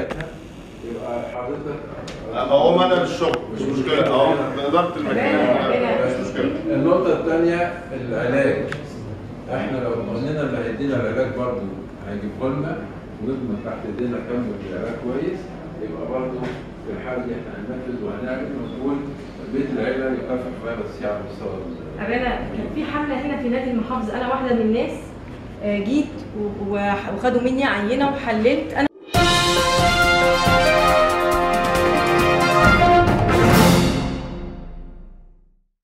بتاعتها يبقى حضرتك هو منع الشغل مش مشكله اه اداره المكان ربنا- مش مشكله النقطة الثانية العلاج احنا لو قلنا اللي هيدينا العلاج برضه هيجيبه لنا ونضمن تحت ايدينا كمل العلاج كويس يبقى برضه في الحالة دي احنا هننفذ وهنعمل ونقول بيت العيلة يكافح فيروس على مستوى ال- أبانا كان في حملة هنا في نادي المحافظة أنا واحدة من الناس آه، جيت و- و- وخدوا مني عينة وحللت أنا